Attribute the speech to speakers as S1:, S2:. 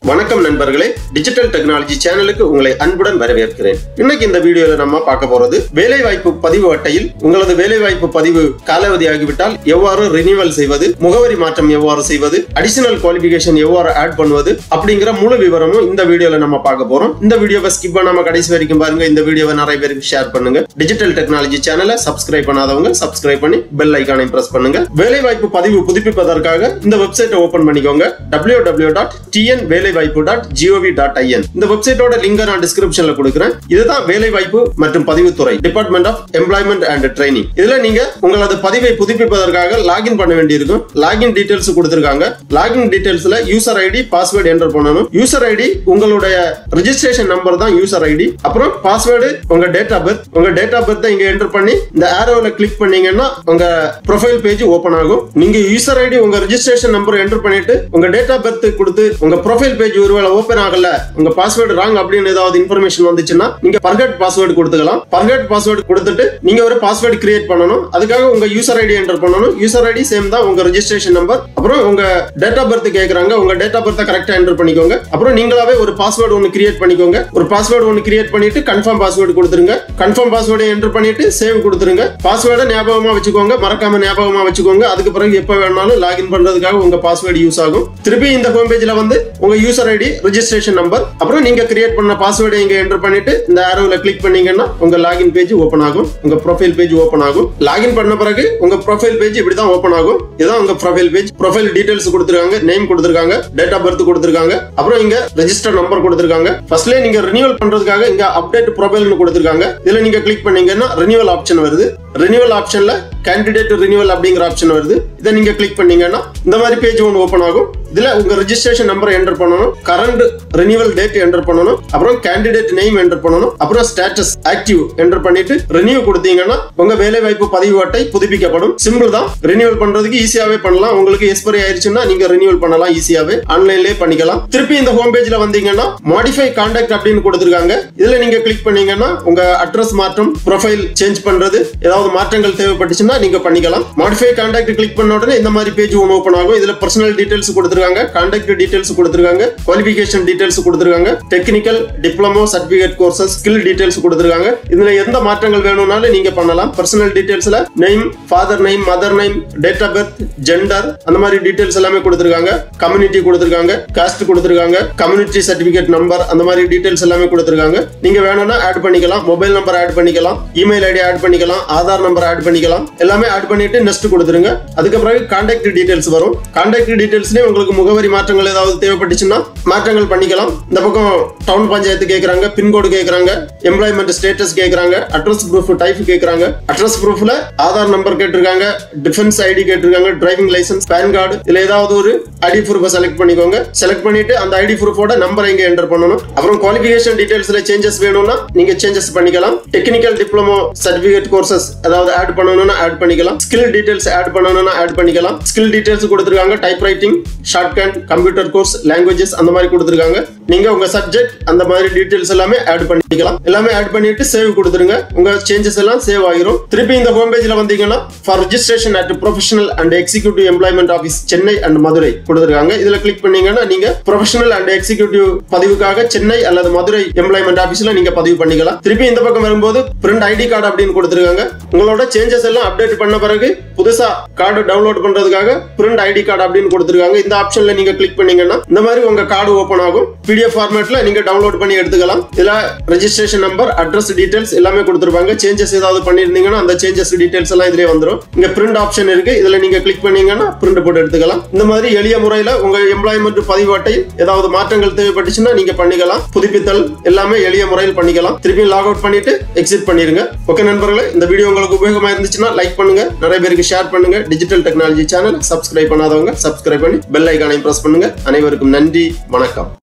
S1: வணக்கம் நண்பர்களே digital technology சேனலுக்கு உங்களை அன்புடன் வரவேற்கிறேன் இன்னைக்கு இந்த வீடியோல நம்ம பார்க்க போறது வேலைவாய்ப்பு பதிவு அட்டையில் உங்களது வேலைவாய்ப்பு பதிவு காலாவதி ஆகிவிட்டால் எவ்வாறு ரினிவல் செய்வது முகவரி மாற்றம் எவ்வாறு செய்வது அடிஷனல் குவாலிபிகேஷன் எவ்வாறு ஆட் பண்ணுவது அப்படிங்கிற முழு விவரமும் இந்த வீடியோல நம்ம பார்க்க போறோம் இந்த வீடியோவை ஸ்கிப் பண்ணாம கடைசி வரைக்கும் பாருங்க இந்த வீடியோவை நிறைய பேருக்கு ஷேர் பண்ணுங்க டிஜிட்டல் டெக்னாலஜி சேனலை சப்ஸ்கிரைப் பண்ணாதவங்க சப்ஸ்கிரைப் பண்ணி பெல் ஐக்கானை பிரஸ் பண்ணுங்க வேலைவாய்ப்பு பதிவு புதுப்பிப்பதற்காக இந்த வெப்சைட்டை ஓபன் பண்ணிக்கோங்க டபிள்யூ டபிள்யூ டாட் டிஎன் வேலைவாய்ப்பு டாட் ஜிஓவி டாட் ஐஎன் இந்த வெப்சைட்டோட லிங்கை நான் டிஸ்கிரிப்ஷன்ல கொடுக்குறேன் இதுதான் வேலைவாய்ப்பு மற்றும் பதிவுத்துறை department of employment and training இதுல நீங்க உங்களது பதிவை புதுப்பிப்பதற்காக லாகின் பண்ண வேண்டியிருக்கும் லாகின் டீடைல்ஸ் கொடுத்திருக்காங்க லாகின் டீடைல்ஸ்ல யூசர் ஐடி பாஸ்வேர்டு என்டர் பண்ணணும் யூசர் ஐடி உங்களுடைய ரெஜிஸ்ட்ரேஷன் நம்பர் தான் யூசர் ஐடி அப்புறம் பாஸ்வேர்டு உங்க டேட் ஆஃப் பர்த் உங்க டேட் ஆஃப் பர்த் இங்க என்டர் பண்ணி இந்த ஆரோல கிளிக் பண்ணீங்கன்னா உங்க ப்ரொஃபைல் பேஜ் ஓபன் ஆகும் நீங்க யூசர் ஐடி உங்க ரெஜிஸ்ட்ரேஷன் நம்பர் என்டர் பண்ணிட்டு உங்க டேட் ஆஃப் பர்த் கொடுத்து உங்க ப்ரொஃபைல் பேஜ் ஒருவேளை ஓபன் ஆகல உங்க பாஸ்வேர்டு ராங் அப்படின்னு ஏதாவது இன்ஃபர்மேஷன் வந்துச்சுன்னா நீங்க பர்கட் பாஸ்வேர்டு கொடுத்துக்கலாம் பர்கட் பாஸ்வேர்டு கொடுத்துட்டு நீங்க ஒரு பாஸ்வேர்டு கிரியேட் பண்ணணும் அதுக்காக உங்க யூசர் ஐடி என்டர் பண்ணணும் யூசர் ஐடி சேம் தான் உங்க ரெஜிஸ்ட்ரேஷன் நம்பர் அப்புறம் உங்க டேட் ஆஃப் பர்த் கேக்குறாங்க உங்க டேட் ஆஃப் பர்த் கரெக்டா என்டர் பண்ணிக்கோங்க அப்புறம் நீங்களாவே ஒரு பாஸ்வேர்டு ஒன்னு கிரியேட் பண்ணிக்கோங்க ஒரு பாஸ்வேர்டு ஒன்னு கிரியேட் பண்ணிட்டு கன்ஃபார்ம் பாஸ்வேர்டு கொடுத்துருங்க கன்ஃபார்ம் பாஸ்வேர்டை என்டர் பண்ணிட்டு சேவ் கொடுத்துருங்க பாஸ்வேர்டை ஞாபகமா வச்சுக்கோங்க மறக்காம ஞாபகமா வச்சுக்கோங்க அதுக்கு பிறகு எப்ப வேணாலும் லாகின் பண்றதுக்காக உங்க பாஸ்வேர்டு யூஸ் ஆகும் திருப்பி இந்த ஹோம் பேஜ்ல வந்து உங்க யூசர் ஐடி ரெஜிஸ்ட்ரேஷன் நம்பர் அப்புறம் நீங்க கிரியேட் பண்ண பாஸ்வேர்டை இங்க என்டர் பண்ணிட்டு இந்த ஆரோல கிளிக் பண்ணீங்கன்னா உங்க லாகின் பேஜ் ஓபன் ஆகும் உங்க ப்ரொஃபைல் பேஜ் ஓபன் ஆகும் லாகின் பண்ண பிறகு உங்க ப்ரொஃபைல் பேஜ் இப்படி தான் ஓபன் ஆகும் இதான் உங்க ப்ரொஃபைல் பேஜ் ப்ரொஃபைல் டீடைல்ஸ் கொடுத்துருக்காங்க நேம் கொடுத்துருக்காங்க டேட் ஆஃப் பர்த் கொடுத்துருக்காங்க அப்புறம் இங்க ரெஜிஸ்டர் நம்பர் கொடுத்துருக்காங்க ஃபர்ஸ்ட்ல நீங்க ரினியூவல் பண்றதுக்காக இங்க அப்டேட் ப்ரொஃபைல்னு கொடுத்துருக்காங்க இதுல நீங்க கிளிக் பண்ணீங்கன்னா ரினியூவல் ஆப்ஷன் வருது ரினியூவல் ஆப்ஷன்ல கேண்டிடேட் ரினியூவல் அப்படிங்கிற ஆப்ஷன் வருது இதை நீங்க கிளிக் பண்ணீங்கன்னா இந்த மாதிரி பேஜ் ஒன்று ஓப்பன் ஆகும் இதுல உங்க ரெஜிஸ்ட்ரேஷன் நம்பர் என்டர் பண்ணணும் கரண்ட் ரினியூவல் டேட் என்டர் பண்ணணும் அப்புறம் கேண்டிடேட் நேம் என்டர் பண்ணணும் அப்புறம் ஸ்டேட்டஸ் ஆக்டிவ் என்டர் பண்ணிட்டு ரினியூ கொடுத்தீங்கன்னா உங்க வேலை வாய்ப்பு பதிவு அட்டை புதுப்பிக்கப்படும் சிம்பிள் தான் ரினியூவல் பண்றதுக்கு ஈஸியாவே பண்ணலாம் உங்களுக்கு எக்ஸ்பைரி ஆயிருச்சுன்னா நீங்க ரினியூவல் பண்ணலாம் ஈஸியாவே ஆன்லைன்லயே பண்ணிக்கலாம் திருப்பி இந்த ஹோம் பேஜ்ல வந்தீங்கன்னா மாடிஃபை கான்டாக்ட் அப்படின்னு கொடுத்துருக்காங்க இதுல நீங்க கிளிக் பண்ணீங்கன்னா உங்க அட்ரஸ் மாற்றம் ப்ரொஃபைல் சேஞ்ச் பண்றது ஏதாவது மாற்றங்கள் தேவைப்பட்டுச்சுன்னா நீங்க பண்ணிக்கலாம் மாடிஃபை கான்டாக்ட் கிளிக் பண்ண உடனே இந்த மாதிரி பேஜ் ஒன்று ஓப்பன் ஆகும் இதுல பர்சனல் டீடைல்ஸ் கொடுத்துருக்காங்க கான்டாக்ட் டீடைல்ஸ் கொடுத்துருக்காங்க குவாலிஃபிகேஷன் டீடைல்ஸ் கொடுத்துருக்காங்க technical diploma certificate courses skill details கொடுத்துருக்காங்க இதுல எந்த மாற்றங்கள் வேணும்னாலும் நீங்க பண்ணலாம் பர்சனல் டீடைல்ஸ்ல name father name mother name date of birth gender அந்த மாதிரி டீடைல்ஸ் எல்லாமே கொடுத்துருக்காங்க கம்யூனிட்டி கொடுத்துருக்காங்க காஸ்ட் கொடுத்துருக்காங்க கம்யூனிட்டி சர்டிபிகேட் நம்பர் அந்த மாதிரி டீடைல்ஸ் எல்லாமே கொடுத்துருக்காங்க நீங்க வேணும்னா ஆட் பண்ணிக்கலாம் மொபைல் நம்பர் ஆட் பண்ணிக்கலாம் இமெயில் ஐடி ஆட் பண்ணிக்கலாம் ஆதார் நம்பர் ஆட் பண்ணிக்கலாம் எல்லாமே ஆட் பண்ணிட்டு நெக்ஸ்ட் கொடுத்துருங்க அதுக்கு பிறகு கான்டாக்ட் டீடைல்ஸ் வரும் கான்டாக்ட் டீடைல்ஸ்லயே உங்களுக்கு முகவரி மாற்றங்கள் ஏதாவது தேவைப்பட்டுச்சுன்னா மாற்றங்கள் பண்ணிக்கலாம் இந்த பக்கம் டவுன் பஞ்சாயத்து கேட்கறாங்க பின்கோடு கேட்கறாங்க எம்ப்ளாய்மெண்ட் ஸ்டேட்டஸ் கேட்கறாங்க அட்ரஸ் ப்ரூஃப் டைப் கேட்கறாங்க அட்ரஸ் ப்ரூஃப்ல ஆதார் நம்பர் கேட்டிருக்காங்க டிஃபென்ஸ் ஐடி கேட்டிருக்காங்க டிரைவிங் லைசன்ஸ் பேன் கார்டு இதுல ஏதாவது ஒரு ஐடி ப்ரூஃபை செலக்ட் பண்ணிக்கோங்க செலக்ட் பண்ணிட்டு அந்த ஐடி ப்ரூஃபோட நம்பர் இங்க என்டர் பண்ணணும் அப்புறம் குவாலிஃபிகேஷன் டீடைல்ஸ்ல சேஞ்சஸ் வேணும்னா நீங்க சேஞ்சஸ் பண்ணிக்கலாம் டெக்னிக்கல் டிப்ளமோ சர்டிபிகேட் கோர்சஸ் அதாவது ஆட் பண்ணணும்னா ஆட் பண்ணிக்கலாம் ஸ்கில் டீடைல்ஸ் ஆட் பண்ணணும்னா ஆட் பண்ணிக்கலாம் ஸ்கில் டீடைல்ஸ் கொடுத்துருக்காங்க type writing shortcut computer course languages அந்த மாதிரி கொடுத்துருக்காங்க நீங்க உங்க சப்ஜெக்ட் அந்த மாதிரி டீடைல்ஸ் எல்லாமே ஆட் பண்ணிக்கலாம் எல்லாமே ஆட் பண்ணிட்டு சேவ் கொடுத்துருங்க உங்க சேஞ்சஸ் எல்லாம் சேவ் ஆகிரும் திருப்பி இந்த ஹோம் பேஜ்ல வந்தீங்கன்னா for registration at professional and executive employment office Chennai and Madurai கொடுத்துருக்காங்க இதுல கிளிக் பண்ணீங்கன்னா நீங்க ப்ரொஃபஷனல் அண்ட் எக்ஸிக்யூட்டிவ் பதிவுக்காக சென்னை அல்லது மதுரை எம்ப்ளாய்மெண்ட் ஆஃபீஸ்ல நீங்க பதிவு பண்ணிக்கலாம் திருப்பி இந்த பக்கம் வரும்போது பிரிண்ட் ஐடி கார்டு அப்படின்னு கொடுத்துருக்காங்க உங்களோட சேஞ்சஸ் எல்லாம் அப்டேட் பண்ண பிறகு புதுசா கார்டு டவுன்லோட் பண்றதுக்காக பிரிண்ட் ஐடி கார்டு அப்படின்னு கொடுத்துருக்காங்க இந்த ஆப்ஷன்ல நீங்க கிளிக் பண்ணீங்கன்னா இந்த மாதிரி உங்க கார்டு ஓபன் ஆகும் பிடிஎஃப் ஃபார்மேட்ல நீங்க டவுன்லோட் பண்ணி எடுத்துக்கலாம் இதுல ரெஜிஸ்ட்ரேஷன் நம்பர் அட்ரஸ் டீடைல்ஸ் எல்லாமே கொடுத்துருப்பாங்க சேஞ்சஸ் ஏதாவது பண்ணிருந்தீங்கன்னா அந்த சேஞ்சஸ் டீடைல்ஸ் எல்லாம் இதுலயே வந்துரும் இங்க பிரிண்ட் ஆப்ஷன் இருக்கு இதுல நீங்க கிளிக் பண்ணீங்கன்னா பிரிண்ட் போட்டு எடுத்துக்கலாம் இந்த மாதிரி எளிய முறையில உங்க எம்ப்ளாய்மெண்ட் பதிவு அட்டையில் ஏதாவது மாற்றங்கள் தேவைப்பட்டுச்சுன்னா நீங்க பண்ணிக்கலாம் புதுப்பித்தல் எல்லாமே எளிய முறையில் பண்ணிக்கலாம் திருப்பி லாக் அவுட் பண்ணிட்டு எக்ஸிட் பண்ணிருங்க ஓகே நண்பர்களே இந்த வீடியோ உங்களுக்கு உபயோகமா இருந்துச்சுன்னா லைக் பண்ணுங்க நிறைய பேருக்கு ஷேர் பண்ணுங்க டிஜிட்டல் டெக்னாலஜி சேனல் சப்ஸ்கிரைப் பண்ணாதவங்க சப்ஸ்கிரைப் பண்ணி பெல் ஐக்கானை பிரஸ் பண்ணுங்க அனைவருக்கும் நன்றி வணக்கம்